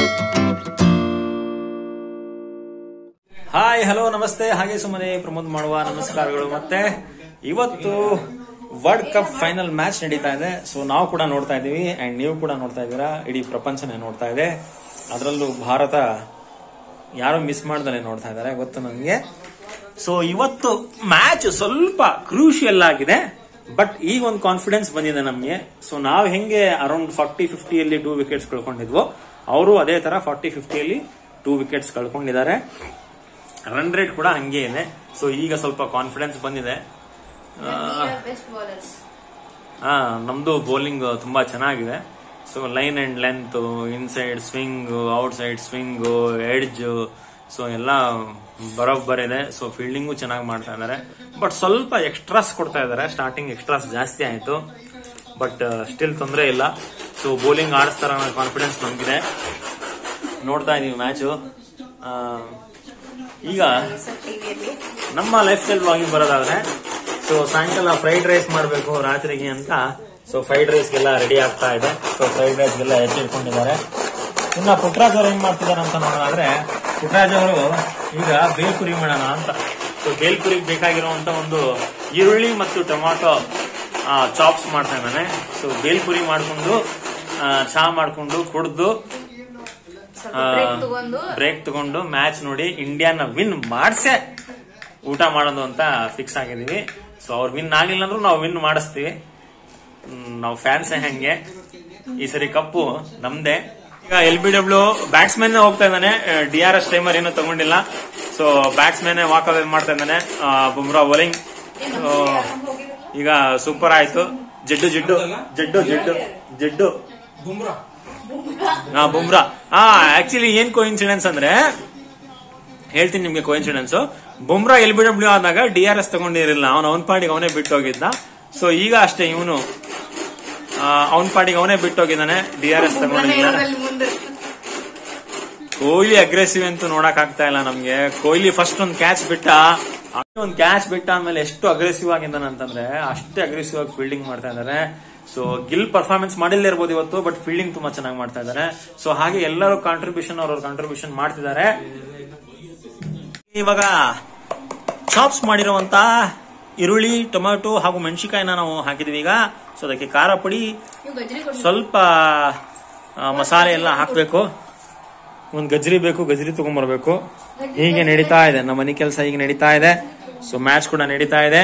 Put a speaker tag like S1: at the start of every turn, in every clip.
S1: hi hello ನಮಸ್ತೆ ಹಾಗೆ ಸುಮ್ಮನೆ ಪ್ರಮೋದ್ ಮಾಡುವ ನಮಸ್ಕಾರಗಳು ಮತ್ತೆ ಇವತ್ತು ವರ್ಲ್ಡ್ ಕಪ್ ಫೈನಲ್ ಮ್ಯಾಚ್ ನಡೀತಾ ಇದೆ ಸೊ ನಾವು ಕೂಡ ನೋಡ್ತಾ ಇದೀವಿ ಅಂಡ್ ನೀವು ಕೂಡ ನೋಡ್ತಾ ಇದ್ದೀರಾ ಇಡೀ ಪ್ರಪಂಚನೇ ನೋಡ್ತಾ ಇದೆ ಅದರಲ್ಲೂ ಭಾರತ ಯಾರು ಮಿಸ್ ಮಾಡ್ದಲೆ ನೋಡ್ತಾ ಇದ್ದಾರೆ ಗೊತ್ತು ನನಗೆ ಸೊ ಇವತ್ತು ಮ್ಯಾಚ್ ಸ್ವಲ್ಪ ಕ್ರೂಷಿಯಲ್ ಆಗಿದೆ ಬಟ್ ಈಗ ಒಂದು ಕಾನ್ಫಿಡೆನ್ಸ್ ಬಂದಿದೆ ನಮಗೆ ಸೊ ನಾವು ಹೆಂಗೆ ಅರೌಂಡ್ ಫಾರ್ಟಿ ಫಿಫ್ಟಿಯಲ್ಲಿ ಟೂ ವಿಕೆಟ್ಸ್ ಕಳ್ಕೊಂಡಿದ್ವೋ ಅವರು ಅದೇ ತರ ಫಾರ್ಟಿ ಫಿಫ್ಟಿಯಲ್ಲಿ ಟೂ ವಿಕೆಟ್ಸ್ ಕಳ್ಕೊಂಡಿದ್ದಾರೆ ರನ್ ರೇಟ್ ಕೂಡ ಹಂಗೆ ಇದೆ ಸೊ ಈಗ ಸ್ವಲ್ಪ ಕಾನ್ಫಿಡೆನ್ಸ್ ಬಂದಿದೆ
S2: ಬೆಸ್ಟ್ ಬಾಲರ್ಸ್
S1: ಹಾ ನಮ್ದು ಬೌಲಿಂಗ್ ತುಂಬಾ ಚೆನ್ನಾಗಿದೆ so line and length inside swing outside swing edge so ಎಲ್ಲ ಬರೋಬ್ಬರ್ ಇದೆ ಸೊ ಫೀಲ್ಡಿಂಗು ಚೆನ್ನಾಗಿ ಮಾಡ್ತಾ ಇದ್ದಾರೆ ಬಟ್ ಸ್ವಲ್ಪ ಎಕ್ಸ್ಟ್ರಾಸ್ ಕೊಡ್ತಾ ಇದ್ದಾರೆ ಸ್ಟಾರ್ಟಿಂಗ್ ಎಕ್ಸ್ಟ್ರಾಸ್ ಜಾಸ್ತಿ ಆಯ್ತು ಬಟ್ ಸ್ಟಿಲ್ ತೊಂದರೆ ಇಲ್ಲ ಸೊ ಬೌಲಿಂಗ್ ಆಡಿಸ್ತಾರ ಅನ್ನೋ ಕಾನ್ಫಿಡೆನ್ಸ್ ನಮಗಿದೆ ನೋಡ್ತಾ ಇದೀವಿ ಮ್ಯಾಚು ಈಗ
S2: ಟಿವಿಯಲ್ಲಿ
S1: ನಮ್ಮ ಲೈಫ್ ಸ್ಟೈಲ್ ಬ್ಲಾಗಿಂಗ್ ಬರೋದಾದ್ರೆ ಸೊ ಸಾಯಂಕಾಲ ಫ್ರೈಡ್ ರೈಸ್ ಮಾಡಬೇಕು ರಾತ್ರಿಗೆ ಅಂತ ಸೊ ಫ್ರೈಡ್ ರೈಸ್ಗೆಲ್ಲ ರೆಡಿ ಆಗ್ತಾ ಇದೆ ಸೊ ಫ್ರೈಡ್ ರೈಸ್ಗೆಲ್ಲ ಎತ್ತಿಟ್ಕೊಂಡಿದ್ದಾರೆ ಇನ್ನ ಪುಟ್ರಾಜ್ ಅವ್ರು ಹೆಂಗ್ ಮಾಡ್ತಿದ್ದಾರೆ ಅಂತ ನೋಡೋದಾದ್ರೆ ಪುಟ್ರಾಜ್ ಅವರು ಈಗ ಬೇಲ್ಪುರಿ ಮಾಡೋಣ ಅಂತ ಸೊ ಬೇಲ್ಪುರಿಗೆ ಬೇಕಾಗಿರುವಂತ ಒಂದು ಈರುಳ್ಳಿ ಮತ್ತು ಟೊಮಾಟೊ ಚಾಪ್ಸ್ ಮಾಡ್ತಾ ಇದ್ದಾನೆ ಸೊ ಬೇಲ್ಪುರಿ ಮಾಡ್ಕೊಂಡು ಆ, ಚಹಾ ಮಾಡ್ಕೊಂಡು ಕುಡ್ದು
S2: ಸ್ವಲ್ಪ ಬ್ರೇಕ್ ತಗೊಂಡು
S1: ಬ್ರೇಕ್ ತಗೊಂಡು ಮ್ಯಾಚ್ ನೋಡಿ ಇಂಡಿಯಾನ ವಿನ್ ಮಾಡ್ಸೆ ಊಟ ಮಾಡೋದು ಅಂತ ಫಿಕ್ಸ್ ಆಗಿದೀವಿ ಸೊ ಅವ್ರು ವಿನ್ ಆಗಿಲ್ಲ ಅಂದ್ರೂ ನಾವು ವಿನ್ ಮಾಡಿಸ್ತೀವಿ ಹ್ಮ್, ನಾವು ಫ್ಯಾನ್ಸ್ ಹಂಗೆ ಈ ಸರಿ ಕಪ್ಪು ನಮ್ದೇ ಈಗ ಎಲ್ ಬಿ ಡಬ್ಲ್ಯೂ ಬ್ಯಾಟ್ಸ್ಮನ್ ಹೋಗ್ತಾ ಇದ್ದಾನೆ ಡಿ ಆರ್ ಎಸ್ ಟೈಮರ್ ಏನು ತಗೊಂಡಿಲ್ಲ ಸೊ ಬ್ಯಾಟ್ಸ್ಮನ್ ವಾಕ್ ಅವೇ ಮಾಡ್ತಾ ಇದ್ದಾನೆ ಆ, ಬುಮ್ರಾ ಬೌಲಿಂಗ್ ಈಗ ಸೂಪರ್ ಆಯ್ತು ಜಡ್ಡು ಜಡ್ಡು ಜಡ್ಡು ಜಡ್ಡು ಜಡ್ಡು ಹಾ ಬುಮ್ರಾ ಹಾ ಆಕ್ಚುಲಿ ಏನ್ ಕೋಇನ್ಸಿಡೆನ್ಸ್ ಅಂದ್ರೆ ಹೇಳ್ತೀನಿ ನಿಮ್ಗೆ coincidence Bumrah L B W ಆದಾಗ ಡಿ ಆರ್ ಎಸ್ ತಗೊಂಡಿರಲಿಲ್ಲ ಅವನ ಅವನ ಪಾಡಿಗೆ ಅವನೇ ಬಿಟ್ಟು ಹೋಗಿದ್ದ ಸೊ ಈಗ ಅಷ್ಟೇ ಇವನು ಅವನ ಪಾಡಿಗೆ ಅವನೇ ಬಿಟ್ಟು ಹೋಗಿದ್ದಾನೆ ಡಿ ಆರ್ ಎಸ್ ತಗೊಂಡಿಲ್ಲ
S2: ಮುಂದೆ
S1: ಕೊಹ್ಲಿ ಅಗ್ರೆಸಿವ್ ಅಂತೂ ನೋಡಕ್ ಆಗ್ತಾ ಇಲ್ಲ ನಮ್ಗೆ ಕೊಹ್ಲಿ ಫಸ್ಟ್ ಒಂದ್ ಕ್ಯಾಚ್ ಬಿಟ್ಟ ಒಂದ್ ಕ್ಯಾಚ್ ಬಿಟ್ಟ ಆದ್ಮೇಲೆ ಎಷ್ಟು ಅಗ್ರೆಸಿವ್ ಆಗಿದ್ದಾನೆ ಅಂತಂದ್ರೆ ಅಷ್ಟೇ ಅಗ್ರೆಸಿವ್ ಆಗಿ ಫೀಲ್ಡಿಂಗ್ ಮಾಡ್ತಾ ಇದ್ದಾರೆ ಸೊ ಗಿಲ್ ಪರ್ಫಾರ್ಮೆನ್ಸ್ ಮಾಡಿಲ್ಲೇ ಇರ್ಬೋದು ಇವತ್ತು ಬಟ್ ಫೀಲ್ಡಿಂಗ್ ತುಂಬಾ ಚೆನ್ನಾಗಿ ಮಾಡ್ತಾ ಇದ್ದಾರೆ ಸೊ ಹಾಗೆ ಎಲ್ಲರೂ ಕಾಂಟ್ರಿಬ್ಯೂಷನ್ ಅವ್ರವ್ರ ಕಾಂಟ್ರಿಬ್ಯೂಷನ್ ಮಾಡ್ತಿದ್ದಾರೆ ಇವಾಗ ಚಾಪ್ಸ್ ಮಾಡಿರುವಂತ ಈರುಳ್ಳಿ ಟೊಮ್ಯಾಟೊ ಹಾಗೂ ಮೆಣಸಿಕಾಯಿನ ನಾವು ಹಾಕಿದೀವಿ ಈಗ ಸೊ ಅದಕ್ಕೆ ಖಾರ ಪುಡಿ
S2: ನೀವು ಗಜ್ರಿ ಕೊಡಿ
S1: ಸ್ವಲ್ಪ ಆ, ಮಸಾಲೆ ಎಲ್ಲ ಹಾಕ್ಬೇಕು ಒಂದ್ ಗಜ್ರಿ ಬೇಕು ಗಜ್ರಿ ತಗೊಂಡ್ಬರ್ಬೇಕು ಹೀಗೆ ನಡೀತಾ ಇದೆ ನಮ್ಮ ಮನೆ ಕೆಲಸ ಈಗ ನಡೀತಾ ಇದೆ ಸೊ ಮ್ಯಾಚ್ ಕೂಡ ನಡೀತಾ ಇದೆ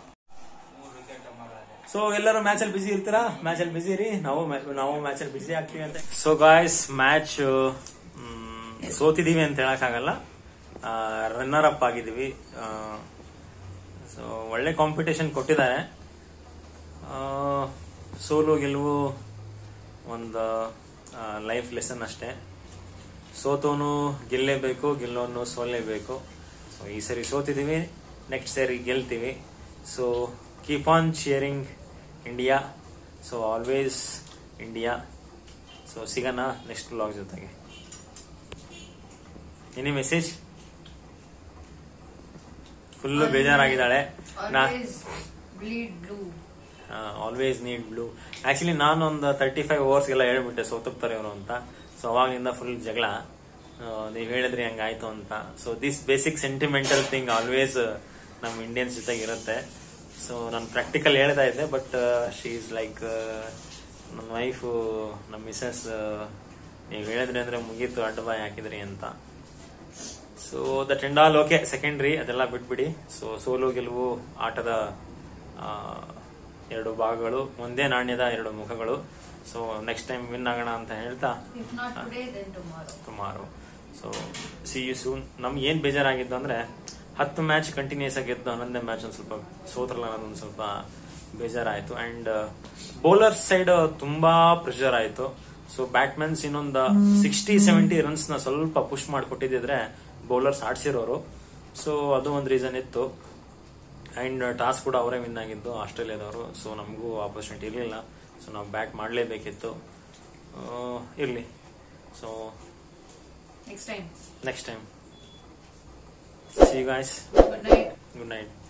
S1: ಸೊ ಎಲ್ಲರೂ ಮ್ಯಾಚ್ ಅಲ್ಲಿ ಬಿಸಿ ಇರ್ತೀರಾ ಮ್ಯಾಚ್ ಅಲ್ಲಿ ಬಿಸಿ ಇರಿ ನಾವು ma- ನಾವು ಮ್ಯಾಚ್ ಅಲ್ಲಿ ಬಿಸಿ ಆಗ್ತೀವಿ ಅಂತ ಸೊ ಗಾಯ್ಸ್ ಮ್ಯಾಚ್ ಸೋತಿದೀವಿ ಅಂತ ಹೇಳಕ್ಕಾಗಲ್ಲ ರನ್ನರ್ ಅಪ್ ಆಗಿದೀವಿ ಸೊ ಒಳ್ಳೆ ಕಾಂಪಿಟೇಷನ್ ಕೊಟ್ಟಿದ್ದಾರೆ ಆ, ಸೋಲು ಗೆಲುವು ಒಂದು ಲೈಫ್ ಲೆಸನ್ ಅಷ್ಟೇ ಸೋತವನು ಗೆಲ್ಲೇಬೇಕು ಗೆಲ್ಲೋನು ಸೋಲ್ಲೇಬೇಕು ಸೊ ಈ ಸರಿ ಸೋತಿದ್ದೀವಿ ನೆಕ್ಸ್ಟ್ ಸರಿ ಗೆಲ್ತೀವಿ so keep on cheering India so always India so ಸಿಗೋಣ ನೆಕ್ಸ್ಟ್ ಬ್ಲಾಗ್ ಜೊತೆಗೆ ಎನಿ ಮೆಸೇಜ್ ಫುಲ್ ಬೇಜಾರಾಗಿದ್ದಾಳೆ ನಾ
S2: ಆಲ್ವೇಸ್ ಬ್ಲೀಡ್ ಬ್ಲೂ
S1: ಆಲ್ವೇಸ್ ನೀಡ್ ಬ್ಲೂ ಆಕ್ಚುಲಿ ನಾನು ಒಂದು ತರ್ಟಿ ಫೈವ್ ಓವರ್ಸ್ಗೆಲ್ಲ ಹೇಳ್ಬಿಟ್ಟೆ ಸೋತುಪ್ತಾರೆ ಇವರು ಅಂತ ಸೊ ಅವಾಗಿಂದ ಫುಲ್ ಜಗಳ ನೀವು ಹೇಳಿದ್ರಿ ಹಂಗಾಯ್ತು ಅಂತ so this basic sentimental thing always ನಮ್ಮ ಇಂಡಿಯನ್ಸ್ ಜೊತೆಗೆ ಇರುತ್ತೆ ಸೊ ನಾನು ಪ್ರಾಕ್ಟಿಕಲ್ ಹೇಳ್ತಾ ಇದ್ದೆ ಬಟ್ ಶಿ ಈಸ್ ಲೈಕ್ ನನ್ನ ವೈಫು ನಮ್ಮ ಮಿಸಸ್ ನೀವು ಹೇಳಿದ್ರಿ ಅಂದ್ರೆ ಮುಗೀತು ಅಡ್ಡ ಬಾಯಿ ಹಾಕಿದ್ರಿ ಅಂತ so that end all okay secondary ಅದೆಲ್ಲ ಬಿಟ್ಬಿಡಿ ಸೊ ಸೋಲು ಗೆಲುವು ಆಟದ ಆ, ಎರಡು ಭಾಗಗಳು ಒಂದೇ ನಾಣ್ಯದ ಎರಡು ಮುಖಗಳು ಸೊ ನೆಕ್ಸ್ಟ್ ಟೈಮ್ ವಿನ್ ಆಗೋಣ ಅಂತ ಹೇಳ್ತಾ
S2: if not today then tomorrow
S1: ಸುಮಾರು ಸೊ ಸಿ ಯು ಸೂನ್ ನಮ್ಗೆ ಏನ್ ಬೇಜಾರಾಗಿದ್ದು ಅಂದ್ರೆ ಹತ್ತು ಮ್ಯಾಚ್ ಕಂಟಿನ್ಯೂಸ್ ಆಗಿ ಗೆದ್ದು ಹನ್ನೊಂದನೇ ಮ್ಯಾಚ್ ಒಂದು ಸ್ವಲ್ಪ ಸೋತ್ರಲ್ಲ ಅನ್ನೋದೊಂದು ಸ್ವಲ್ಪ ಬೇಜಾರಾಯ್ತು ಅಂಡ್ ಬೌಲರ್ ಸೈಡ್ ತುಂಬಾ ಪ್ರೆಷರ್ ಆಯ್ತು ಸೊ ಬ್ಯಾಟ್ಮನ್ಸ್ ಇನ್ನೊಂದು ಸಿಕ್ಸ್ಟಿ ಸೆವೆಂಟಿ ರನ್ಸ್ ನ ಸ್ವಲ್ಪ ಪುಷ್ ಮಾಡಿಕೊಟ್ಟಿದ್ರೆ ಬೌಲರ್ಸ್ ಆಡ್ಸಿರೋರು ಸೊ ಅದು ಒಂದು ರೀಸನ್ ಇತ್ತು ಅಂಡ್ ಟಾಸ್ ಕೂಡ ಅವರೇ ವಿನ್ ಆಗಿದ್ದು ಆಸ್ಟ್ರೇಲಿಯಾದವರು ಸೊ ನಮಗೂ ಆಪರ್ಚುನಿಟಿ ಇರಲಿಲ್ಲ ಸೊ ನಾವು ಬ್ಯಾಟ್ ಮಾಡಲೇಬೇಕಿತ್ತು ಇರಲಿ so
S2: next time
S1: next time see you guys
S2: good night
S1: good night